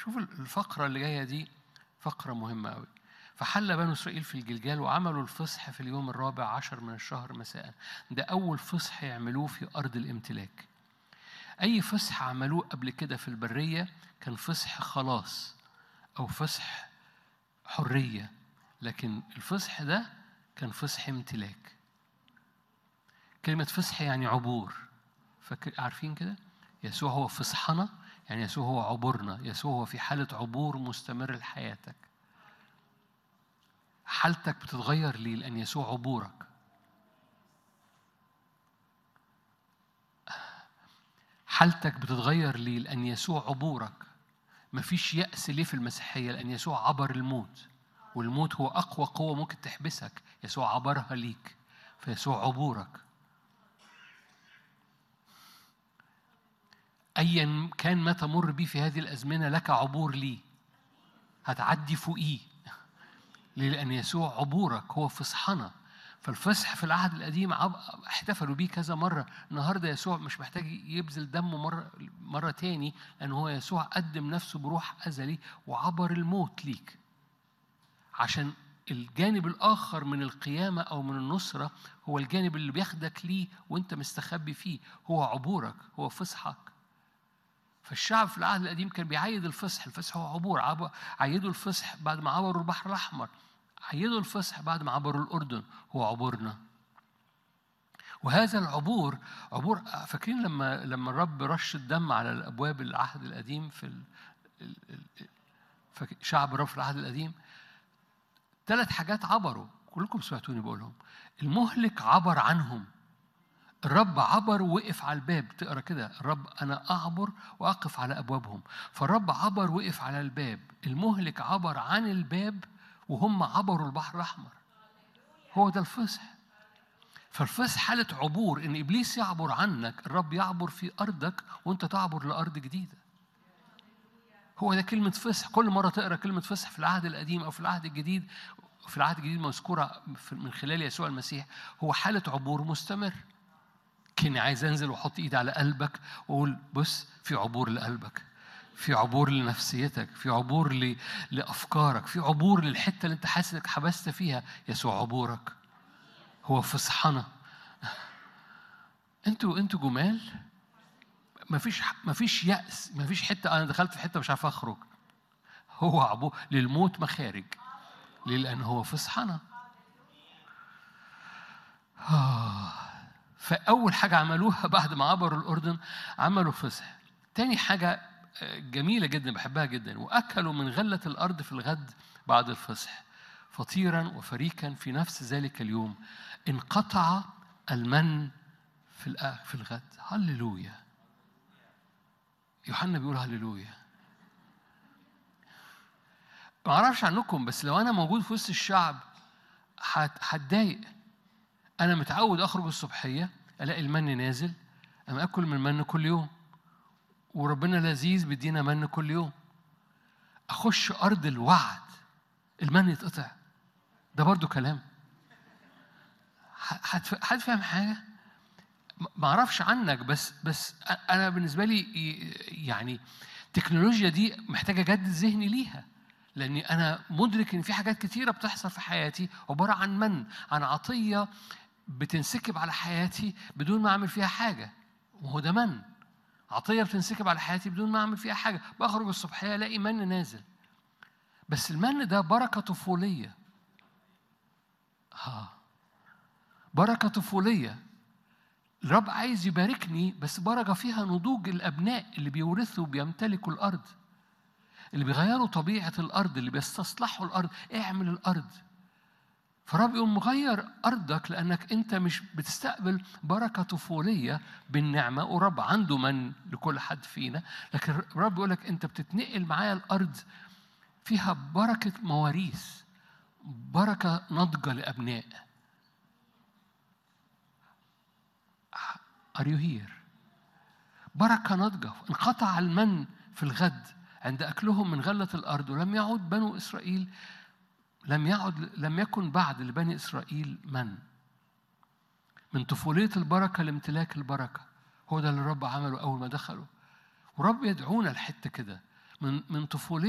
شوف الفقرة اللي جاية دي فقرة مهمة أوي فحل بنو إسرائيل في الجلجال وعملوا الفصح في اليوم الرابع عشر من الشهر مساء ده أول فصح يعملوه في أرض الامتلاك أي فصح عملوه قبل كده في البرية كان فصح خلاص أو فصح حرية لكن الفصح ده كان فصح امتلاك كلمة فصح يعني عبور فاكر عارفين كده يسوع هو فصحنا يعني يسوع هو عبورنا يسوع هو في حالة عبور مستمر لحياتك حالتك بتتغير ليه لأن يسوع عبورك حالتك بتتغير ليه لأن يسوع عبورك مفيش يأس ليه في المسيحية لأن يسوع عبر الموت والموت هو أقوى قوة ممكن تحبسك يسوع عبرها ليك فيسوع عبورك أيا كان ما تمر بيه في هذه الأزمنة لك عبور ليه هتعدي فوقيه ليه؟ لأن يسوع عبورك هو فصحنا فالفصح في العهد القديم عب- احتفلوا بيه كذا مرة النهاردة يسوع مش محتاج يبذل دمه مرة مرة تاني لأن هو يسوع قدم نفسه بروح أزلي وعبر الموت ليك عشان الجانب الآخر من القيامة أو من النصرة هو الجانب اللي بياخدك ليه وأنت مستخبي فيه هو عبورك هو فصحك فالشعب في العهد القديم كان بيعيد الفصح الفصح هو عبور عب- عيدوا الفصح بعد ما عبروا البحر الأحمر عيدوا الفصح بعد ما عبروا الأردن هو عبورنا وهذا العبور عبور فاكرين لما لما الرب رش الدم على الابواب العهد القديم في ال... ال... ال... فاك- شعب الرب في العهد القديم ثلاث حاجات عبروا كلكم سمعتوني بقولهم المهلك عبر عنهم الرب عبر ووقف على الباب تقرا كده الرب انا اعبر واقف على ابوابهم فالرب عبر وقف على الباب المهلك عبر عن الباب وهم عبروا البحر الاحمر هو ده الفصح فالفصح حالة عبور إن إبليس يعبر عنك الرب يعبر في أرضك وأنت تعبر لأرض جديدة هو ده كلمة فصح كل مرة تقرأ كلمة فصح في العهد القديم أو في العهد الجديد في العهد الجديد مذكورة في- من خلال يسوع المسيح هو حالة عبور مستمر كني عايز أنزل وأحط إيدي على قلبك وأقول بص في عبور لقلبك في عبور لنفسيتك في عبور ل... لأفكارك في عبور للحتة اللي أنت حاسس إنك حبست فيها يسوع عبورك هو فصحنا انتوا انتوا جمال مفيش مفيش يأس مفيش حتة أنا دخلت في حتة مش عارف أخرج هو عبو للموت مخارج ليه؟ لأن هو فصحنا آه. فأول حاجة عملوها بعد ما عبروا الأردن عملوا فصح تاني حاجة آه، جميلة جدا بحبها جدا وأكلوا من غلة الأرض في الغد بعد الفصح فطيرا وفريكا في نفس ذلك اليوم انقطع المن في الآ- في الغد هللويا يوحنا بيقول هللويا ما اعرفش عنكم بس لو انا موجود في وسط الشعب هت- هتضايق انا متعود اخرج الصبحيه الاقي المن نازل انا اكل من المن كل يوم وربنا لذيذ بيدينا من كل يوم اخش ارض الوعد المن يتقطع ده برضو كلام ح- هتف- حد فاهم حاجه ما- ما اعرفش عنك بس بس أ- انا بالنسبه لي ي- يعني التكنولوجيا دي محتاجه اجدد ذهني ليها لاني انا مدرك ان في حاجات كتيره بتحصل في حياتي عباره عن من عن عطيه بتنسكب على حياتي بدون ما اعمل فيها حاجه وهو ده من عطيه بتنسكب على حياتي بدون ما اعمل فيها حاجه بخرج الصبحيه الاقي من نازل بس المن ده بركه طفوليه ها بركه طفوليه الرب عايز يباركني بس بركة فيها نضوج الأبناء اللي بيورثوا وبيمتلكوا الأرض اللي بيغيروا طبيعة الأرض اللي بيستصلحوا الأرض اعمل الأرض فالرب يقوم مغير أرضك لأنك أنت مش بتستقبل بركة طفولية بالنعمة ورب عنده من لكل حد فينا لكن الرب يقول لك أنت بتتنقل معايا الأرض فيها بركة مواريث بركة ناضجة لأبناء Are you here؟ بركة ناضجة انقطع المن في الغد عند أكلهم من غلة الأرض ولم يعد بنو إسرائيل لم يعد لم يكن بعد لبني إسرائيل من من طفولية البركة لامتلاك البركة هو ده اللي الرب عمله أول ما دخلوا ورب يدعونا لحتة كده من من طفولتك